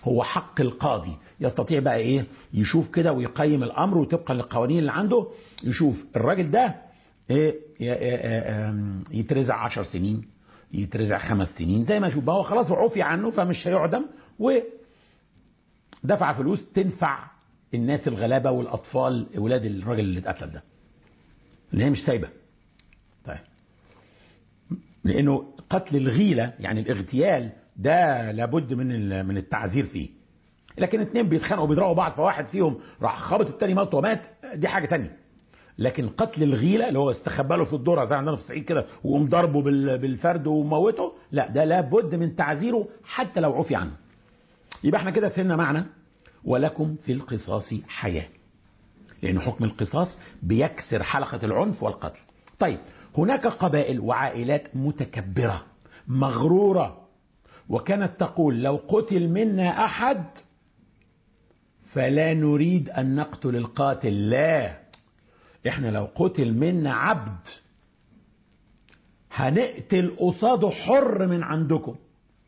هو حق القاضي يستطيع بقى ايه يشوف كده ويقيم الامر وطبقا للقوانين اللي عنده يشوف الراجل ده إيه يترزع عشر سنين يترزع خمس سنين زي ما يشوف هو خلاص عفي عنه فمش هيعدم ودفع فلوس تنفع الناس الغلابه والاطفال ولاد الراجل اللي اتقتل ده اللي هي مش سايبه طيب لانه قتل الغيله يعني الاغتيال ده لابد من من التعذير فيه لكن اتنين بيتخانقوا بيضربوا بعض فواحد فيهم راح خبط التاني مات ومات دي حاجه تانية لكن قتل الغيله اللي هو استخبى له في الذره زي عندنا في الصعيد كده وقوم ضربه بالفرد وموته لا ده لابد من تعذيره حتى لو عفي عنه يبقى احنا كده فهمنا معنى ولكم في القصاص حياه لان حكم القصاص بيكسر حلقه العنف والقتل طيب هناك قبائل وعائلات متكبره مغروره وكانت تقول لو قتل منا احد فلا نريد ان نقتل القاتل لا احنا لو قتل منا عبد هنقتل قصاده حر من عندكم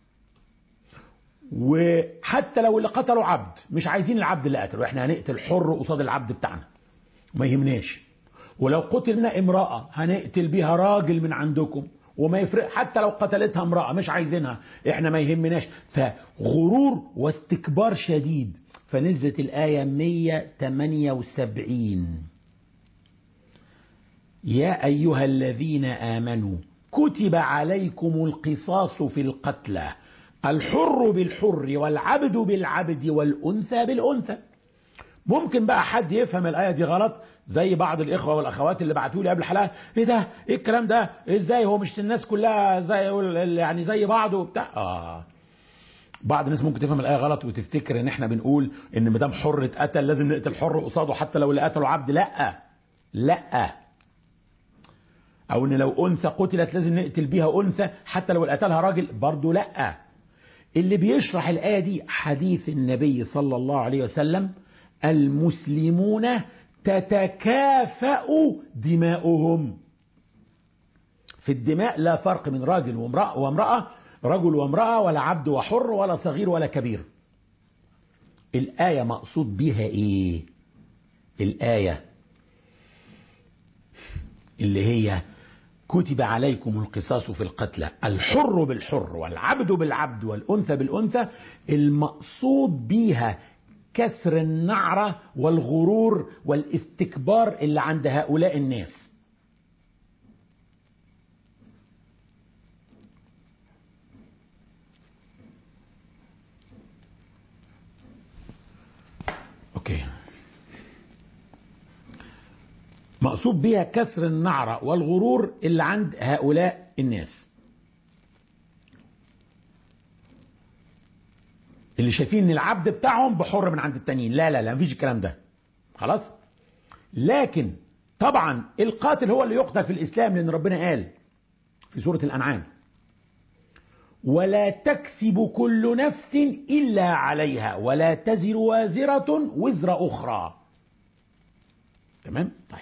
وحتى لو اللي قتلوا عبد مش عايزين العبد اللي قتله احنا هنقتل حر قصاد العبد بتاعنا ما يهمناش ولو قتلنا امرأة هنقتل بيها راجل من عندكم وما يفرق حتى لو قتلتها امرأة مش عايزينها احنا ما يهمناش فغرور واستكبار شديد فنزلت الآية 178 يا أيها الذين آمنوا كتب عليكم القصاص في القتلى الحر بالحر والعبد بالعبد والأنثى بالأنثى ممكن بقى حد يفهم الآية دي غلط زي بعض الإخوة والأخوات اللي بعتوا لي قبل الحلقة إيه ده إيه الكلام ده إزاي هو مش الناس كلها زي يعني زي بعض وبتاع آه بعض الناس ممكن تفهم الآية غلط وتفتكر إن إحنا بنقول إن مدام حر اتقتل لازم نقتل حر قصاده حتى لو اللي قتله عبد لأ لأ او ان لو انثى قتلت لازم نقتل بيها انثى حتى لو قتلها راجل برضه لا اللي بيشرح الايه دي حديث النبي صلى الله عليه وسلم المسلمون تتكافأ دماؤهم في الدماء لا فرق من راجل وامرأة, وامرأة رجل وامرأة ولا عبد وحر ولا صغير ولا كبير الآية مقصود بها ايه الآية اللي هي كتب عليكم القصاص في القتلى الحر بالحر والعبد بالعبد والأنثى بالأنثى المقصود بيها كسر النعرة والغرور والاستكبار اللي عند هؤلاء الناس اوكي مقصود بها كسر النعرة والغرور اللي عند هؤلاء الناس اللي شايفين ان العبد بتاعهم بحر من عند التانيين لا لا لا مفيش الكلام ده خلاص لكن طبعا القاتل هو اللي يقتل في الاسلام لان ربنا قال في سورة الانعام ولا تكسب كل نفس الا عليها ولا تزر وازرة وزر اخرى تمام طيب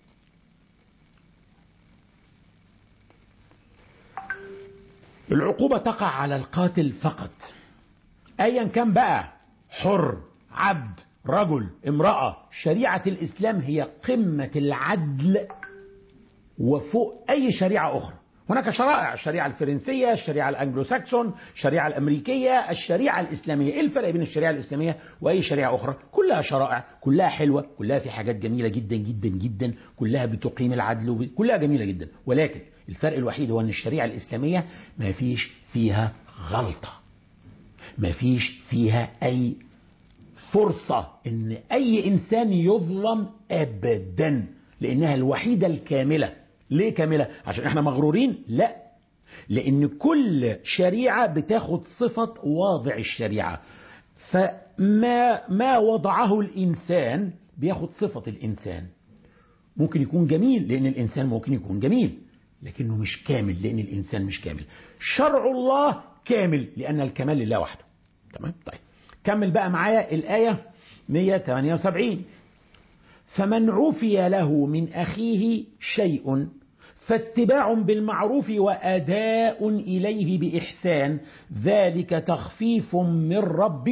العقوبة تقع على القاتل فقط ايا كان بقى حر عبد رجل امرأة شريعة الاسلام هي قمة العدل وفوق اي شريعة اخرى هناك شرائع الشريعة الفرنسية الشريعة الأنجلو ساكسون الشريعة الأمريكية الشريعة الإسلامية إيه الفرق بين الشريعة الإسلامية وأي شريعة أخرى كلها شرائع كلها حلوة كلها في حاجات جميلة جدا جدا جدا كلها بتقيم العدل وب... كلها جميلة جدا ولكن الفرق الوحيد هو أن الشريعة الإسلامية ما فيش فيها غلطة ما فيش فيها أي فرصة أن أي إنسان يظلم أبدا لأنها الوحيدة الكاملة ليه كاملة؟ عشان احنا مغرورين؟ لا لأن كل شريعة بتاخد صفة واضع الشريعة فما ما وضعه الإنسان بياخد صفة الإنسان ممكن يكون جميل لأن الإنسان ممكن يكون جميل لكنه مش كامل لأن الإنسان مش كامل شرع الله كامل لأن الكمال لله وحده تمام طيب كمل بقى معايا الآية 178 فمن عفي له من أخيه شيء فاتباع بالمعروف وأداء إليه بإحسان ذلك تخفيف من رب